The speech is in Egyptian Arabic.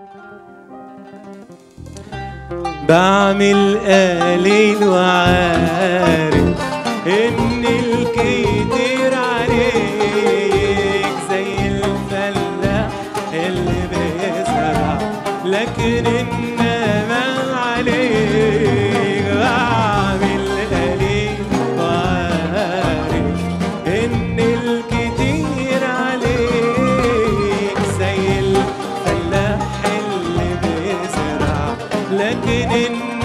بعمل قليل وعارف ان الكتير عليك زي الفلاح اللي بيزرع لكن انما عليك بعمل قليل وعارف ان الكتير عليك زي الفلاح اللي بيزرع لكن